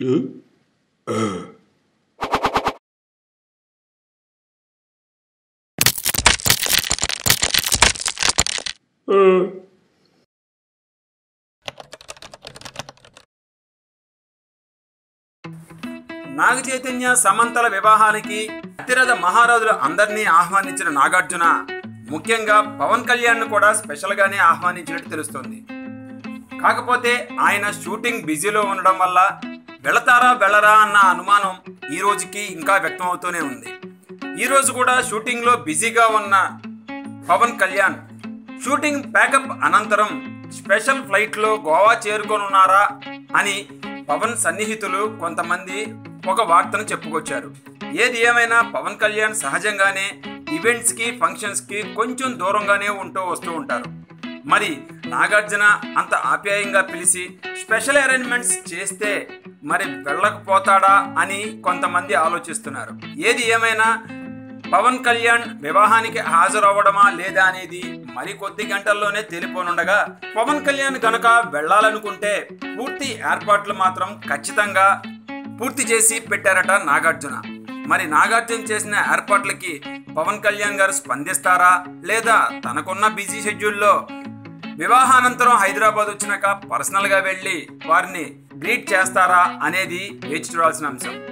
నాగ చైతన్య సమంతల వివాహానికి అతిరథ మహారాజులు అందరినీ ఆహ్వానించిన నాగార్జున ముఖ్యంగా పవన్ కళ్యాణ్ కూడా స్పెషల్ గానే ఆహ్వానించినట్టు తెలుస్తోంది కాకపోతే ఆయన షూటింగ్ బిజీలో ఉండడం వల్ల వెళతారా వెళ్ళరా అన్న అనుమానం ఈ రోజుకి ఇంకా వ్యక్తం అవుతూనే ఉంది ఈ రోజు కూడా షూటింగ్ లో బిజీగా ఉన్న పవన్ కళ్యాణ్ షూటింగ్ ప్యాకప్ అనంతరం స్పెషల్ ఫ్లైట్ లో గోవా చేరుకోనున్నారా అని పవన్ సన్నిహితులు కొంతమంది ఒక వార్తను చెప్పుకొచ్చారు ఏది ఏమైనా పవన్ కళ్యాణ్ సహజంగానే ఈవెంట్స్ కి ఫంక్షన్స్ కి కొంచెం దూరంగానే ఉంటూ వస్తూ ఉంటారు మరి నాగార్జున అంత ఆప్యాయంగా పిలిచి స్పెషల్ అరేంజ్మెంట్స్ చేస్తే మరి వెళ్ళకపోతాడా అని కొంతమంది ఆలోచిస్తున్నారు ఏది ఏమైనా పవన్ కళ్యాణ్ వివాహానికి హాజరవ్వడమా లేదా అనేది మరి కొద్ది గంటల్లోనే తేలిపోనుండగా పవన్ కళ్యాణ్ గనక వెళ్ళాలనుకుంటే పూర్తి ఏర్పాట్లు మాత్రం ఖచ్చితంగా పూర్తి చేసి పెట్టారట నాగార్జున మరి నాగార్జున చేసిన ఏర్పాట్లకి పవన్ కళ్యాణ్ గారు స్పందిస్తారా లేదా తనకున్న బిజీ షెడ్యూల్లో వివాహానంతరం హైదరాబాద్ వచ్చినాక పర్సనల్గా వెళ్ళి వారిని గ్రీట్ చేస్తారా అనేది వేచి చూడాల్సిన అంశం